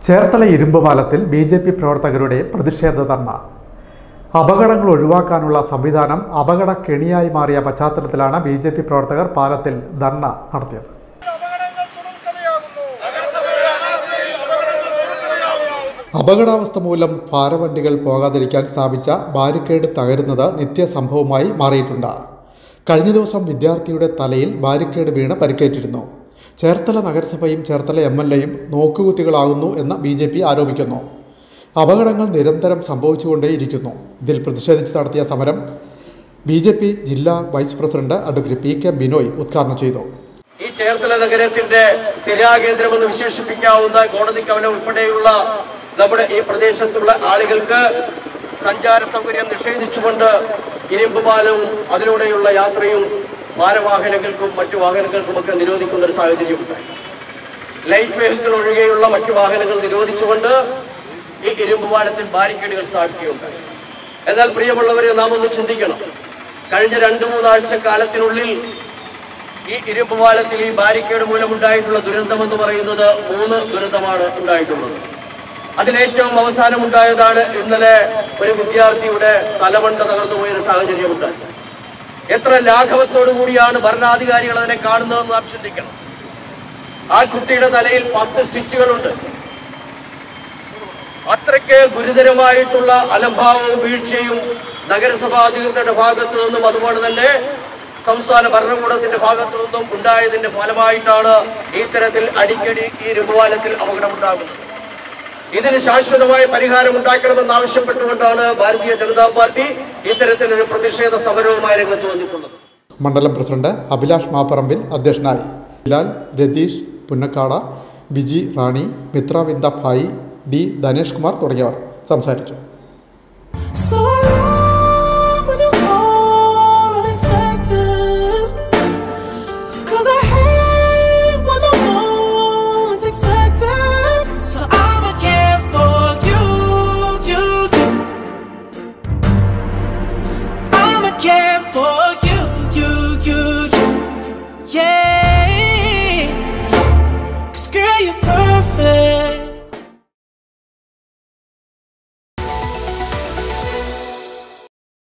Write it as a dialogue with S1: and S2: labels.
S1: ചേർത്തല ഇരുമ്പ് പാലത്തിൽ B J P പ്രവർത്തകരുടെ പ്രതിഷേധ ധർണ അപകടങ്ങൾ ഒഴിവാക്കാനുള്ള സംവിധാനം അപകട കെണിയായി മാറിയ പശ്ചാത്തലത്തിലാണ് ബി ജെ പി പ്രവർത്തകർ പാലത്തിൽ ധർണ നടത്തിയത്
S2: അപകടങ്ങൾ തുടർക്കഥയാകുന്നു
S1: അപകടാവസ്ഥ മൂലം ഭാരവണ്ടികൾ പോകാതിരിക്കാൻ സ്ഥാപിച്ച ബാരിക്കേഡ് തകരുന്നത് നിത്യസംഭവമായി മാറിയിട്ടുണ്ട് കഴിഞ്ഞ ദിവസം വിദ്യാർത്ഥിയുടെ തലയിൽ ബാരിക്കേഡ് വീണ് പരിക്കേറ്റിരുന്നു ചേർത്തല നഗരസഭയും ചേർത്തല എം എൽ എയും നോക്കുകുത്തികളാകുന്നു എന്ന് ബി ജെ പി ആരോപിക്കുന്നു അപകടങ്ങൾ നിരന്തരം സംഭവിച്ചുകൊണ്ടേയിരിക്കുന്നു ഇതിൽ പ്രതിഷേധിച്ച് നടത്തിയ സമരം ബി ജെ പി ജില്ലാ vice president advocate P K Binoy ഉദ്ഘാടനം ചെയ്തു
S3: ഈ ചേർത്തല നഗരത്തിന്റെ സ്ഥിരാകേന്ദ്രമെന്ന് വിശേഷിപ്പിക്കാവുന്ന കോടതി കവല ഉൾപ്പെടെയുള്ള നമ്മുടെ ഈ പ്രദേശത്തുള്ള ആളുകൾക്ക് സഞ്ചാര സൗകര്യം നിഷേധിച്ചുകൊണ്ട് ഇരുമ്പ് പാലവും അതിലൂടെയുള്ള യാത്രയും ഭാരവാഹനങ്ങൾക്കും മറ്റു വാഹനങ്ങൾക്കുമൊക്കെ നിരോധിക്കുന്ന ഒരു സാഹചര്യം ഉണ്ടായി ലൈറ്റ് വെഹിക്കിൾ ഒഴികെയുള്ള മറ്റു വാഹനങ്ങൾ നിരോധിച്ചുകൊണ്ട് ഈ ഇരുമ്പ് പാലത്തിൽ ബാരിക്കേഡുകൾ സ്ഥാപിക്കുകയുണ്ടായി എന്നാൽ പ്രിയമുള്ളവരെ നാം ഒന്ന് ചിന്തിക്കണം കഴിഞ്ഞ രണ്ടു മൂന്നാഴ്ച കാലത്തിനുള്ളിൽ ഈ ഇരുമ്പ് പാലത്തിൽ ഈ ബാരിക്കേഡ് മൂലമുണ്ടായിട്ടുള്ള ദുരന്തം എന്ന് പറയുന്നത് മൂന്ന് ദുരന്തമാണ് ഉണ്ടായിട്ടുള്ളത് അതിലേറ്റവും അവസാനം ഉണ്ടായതാണ് ഇന്നലെ ഒരു വിദ്യാർത്ഥിയുടെ തലമണ്ട തകർന്നു പോയൊരു സാഹചര്യം ഉണ്ടായി എത്ര ലാഘവത്തോടു കൂടിയാണ് ഭരണാധികാരികൾ അതിനെ കാണുന്നതെന്ന് നാം ചിന്തിക്കണം ആ കുട്ടിയുടെ തലയിൽ പത്ത് സ്റ്റിച്ചുകളുണ്ട് അത്രയ്ക്ക് ഗുരുതരമായിട്ടുള്ള അലംഭാവവും വീഴ്ചയും നഗരസഭാ അധികൃതരുടെ ഭാഗത്തു നിന്നും അതുപോലെ തന്നെ സംസ്ഥാന ഭരണകൂടത്തിന്റെ ഭാഗത്തു നിന്നും ഉണ്ടായതിന്റെ ഫലമായിട്ടാണ് ഇത്തരത്തിൽ അടിക്കടി ഈ രഘുപാലത്തിൽ അപകടമുണ്ടാകുന്നത് ഇതിന് ശാശ്വതമായ പരിഹാരം ഉണ്ടാക്കണമെന്ന് ആവശ്യപ്പെട്ടുകൊണ്ടാണ് ഭാരതീയ ജനതാ പാർട്ടി ഇത്തരത്തിലൊരു പ്രതിഷേധ സമരവുമായി രംഗത്ത് വന്നിട്ടുള്ളത്
S1: മണ്ഡലം പ്രസിഡന്റ് അഭിലാഷ് മാപ്പറമ്പിൽ അധ്യക്ഷനായി ലാൽ രതീഷ് പുന്നക്കാട ബിജി റാണി മിത്രവിന്ദ ഭായി ഡി ധനേഷ് കുമാർ തുടങ്ങിയവർ സംസാരിച്ചു
S4: So